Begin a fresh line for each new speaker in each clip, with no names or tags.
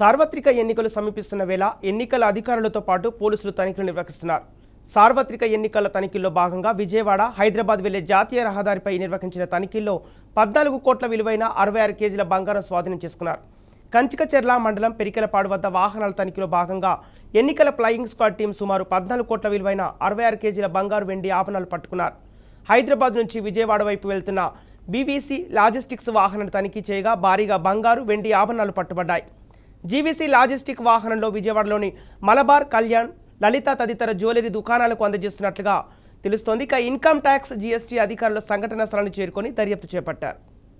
సార్వత్రిక ఎన్నికలు సమీపిస్తున్న వేళ ఎన్నికల అధికారులతో పాటు పోలీసులు తనిఖీలు నిర్వహిస్తున్నారు సార్వత్రిక ఎన్నికల తనిఖీల్లో భాగంగా విజయవాడ హైదరాబాద్ వెళ్లే జాతీయ రహదారిపై నిర్వహించిన తనిఖీల్లో పద్నాలుగు కోట్ల విలువైన అరవై ఆరు కేజీల బంగారం స్వాధీనం చేసుకున్నారు కంచికచెర్ల మండలం పెరికెలపాడు వద్ద వాహనాల తనిఖీలో భాగంగా ఎన్నికల ఫ్లయింగ్ స్క్వాడ్ టీం సుమారు పద్నాలుగు కోట్ల విలువైన అరవై ఆరు కేజీల బంగారు వెండి ఆభరణాలు పట్టుకున్నారు హైదరాబాద్ నుంచి విజయవాడ వైపు వెళ్తున్న బీవీసీ లాజిస్టిక్స్ వాహనాన్ని తనిఖీ చేయగా భారీగా బంగారు వెండి ఆభరణాలు పట్టుబడ్డాయి జీవీసీ లాజిస్టిక్ వాహనంలో విజయవాడలోని మలబార్ కళ్యాణ్ లలిత తదితర జ్యువెలరీ దుకాణాలకు అందజేస్తున్నట్లుగా తెలుస్తోంది ఇక ఇన్కమ్ ట్యాక్స్ జీఎస్టీ అధికారులు సంఘటనా స్థలాన్ని చేరుకొని దర్యాప్తు చేపట్టారు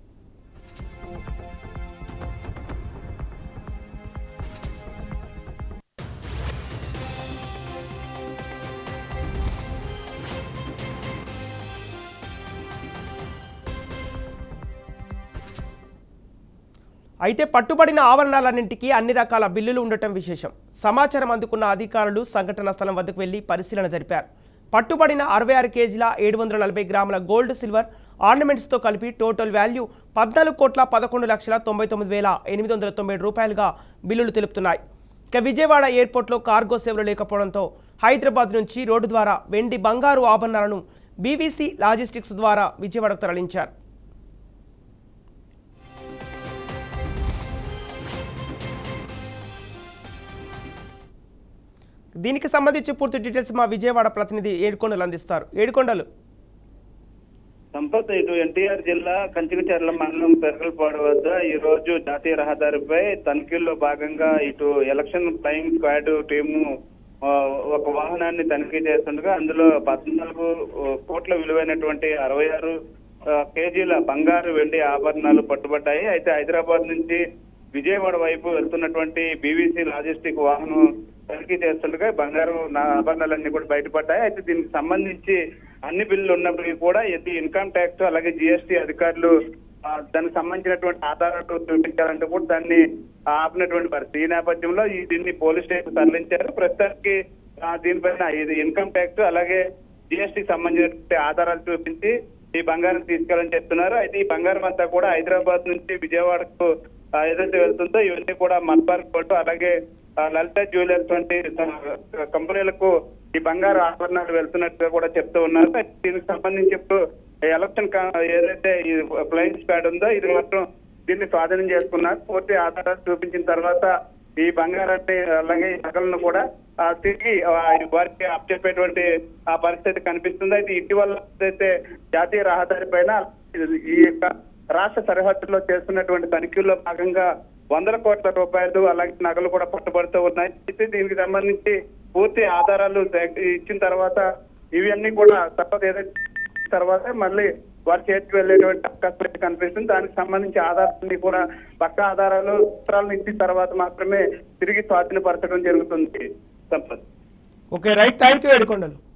అయితే పట్టుబడిన ఆవరణాలన్నింటికీ అన్ని రకాల బిల్లులు ఉండటం విశేషం సమాచారం అందుకున్న అధికారులు సంఘటనా స్థలం వద్దకు వెళ్లి పరిశీలన జరిపారు పట్టుబడిన అరవై ఆరు కేజీల ఏడు వందల నలభై గ్రాముల గోల్డ్ సిల్వర్ ఆర్నమెంట్స్తో కలిపి టోటల్ వాల్యూ పద్నాలుగు కోట్ల పదకొండు లక్షల తొంభై తొమ్మిది వేల ఎనిమిది వందల తొంభై ఏడు రూపాయలుగా బిల్లులు తెలుపుతున్నాయి ఇక విజయవాడ ఎయిర్పోర్ట్లో కార్గో సేవలు లేకపోవడంతో హైదరాబాద్ నుంచి రోడ్డు ద్వారా వెండి బంగారు ఆభరణాలను బీవీసీ లాజిస్టిక్స్ ద్వారా విజయవాడకు తరలించారు దీనికి సంబంధించి పూర్తి డీటెయిల్స్ మా విజయవాడ ప్రతినిధి ఏడుకొండలు అందిస్తారు ఏడుకొండలు
సంపత్ ఇటు ఎన్టీఆర్ జిల్లా కంచికచర్ల మండలం పెరగలపాడు వద్ద ఈ రోజు జాతీయ రహదారిపై తనిఖీల్లో భాగంగా ఇటు ఎలక్షన్ ఫ్లయింగ్ స్క్వాడ్ టీము ఆ, ఒక వాహనాన్ని తనిఖీ చేస్తుండగా అందులో పద్నాలుగు కోట్ల విలువైనటువంటి అరవై ఆరు ఆ, కేజీల బంగారు వెండి ఆభరణాలు పట్టుబడ్డాయి అయితే హైదరాబాద్ నుంచి విజయవాడ వైపు వెళ్తున్నటువంటి బీవీసీ లాజిస్టిక్ వాహనం తనిఖీ చేస్తుండగా బంగారు నా ఆభరణాలన్నీ కూడా బయటపడ్డాయి అయితే దీనికి సంబంధించి అన్ని బిల్లులు ఉన్నప్పటికీ కూడా ఇది ఇన్కమ్ ట్యాక్స్ అలాగే జిఎస్టీ అధికారులు ఆ, దానికి సంబంధించినటువంటి ఆధారాలు చూపించాలంటే కూడా దాన్ని ఆపినటువంటి పరిస్థితి ఈ నేపథ్యంలో ఈ దీన్ని పోలీస్ స్టేషన్ తరలించారు ప్రస్తుతానికి ఆ, దీనిపైన ఇది ఇన్కమ్ ట్యాక్స్ అలాగే జిఎస్టీ సంబంధించినటువంటి ఆధారాలు చూపించి ఈ బంగారం తీసుకెళ్ళని చెప్తున్నారు అయితే ఈ బంగారం అంతా కూడా హైదరాబాద్ నుంచి విజయవాడకు ఆ, ఏదైతే వెళ్తుందో ఇవన్నీ కూడా మల్బార్ కోర్టు అలాగే ఆ, లలిత జ్యువెలర్స్ వంటి ఆ, కంపెనీలకు ఈ బంగారు ఆభరణాలు వెళ్తున్నట్టుగా కూడా చెప్తూ ఉన్నారు అయితే దీనికి సంబంధించి ఇప్పుడు ఎలక్షన్ కా- ఏదైతే ఈ ఫ్లయింగ్ స్క్వాడ్ ఉందో ఇది మాత్రం దీన్ని స్వాధీనం చేసుకున్నారు పూర్తి ఆధారాలు చూపించిన తర్వాత ఈ బంగారాన్ని అలాగే ఈ నగలను కూడా ఆ, తిరిగి ఆ, వారికి అప్పచెప్పేటువంటి ఆ పరిస్థితి కనిపిస్తుంది అయితే ఇటీవల ఏదైతే జాతీయ రహదారి పైన ఈ యొక్క రాష్ట్ర సరిహద్దులో చేస్తున్నటువంటి తనిఖీల్లో భాగంగా వందల కోట్ల రూపాయలు అలాగే నగలు కూడా పట్టుబడుతూ ఉన్నాయి అయితే దీనికి సంబంధించి పూర్తి ఆధారాలు సేక- ఇచ్చిన తర్వాత ఇవన్నీ కూడా తప్పదు ఏదైతే తర్వాత మళ్ళీ వారి చేతికి వెళ్ళేటువంటి అవకాశం అయితే కనిపిస్తుంది దానికి సంబంధించి ఆధారాన్ని కూడా పక్క ఆధారాలు పత్రాలను ఇచ్చిన తర్వాత మాత్రమే తిరిగి స్వాధీనపరచడం జరుగుతుంది Sampath
okay right thank you Yedukondalu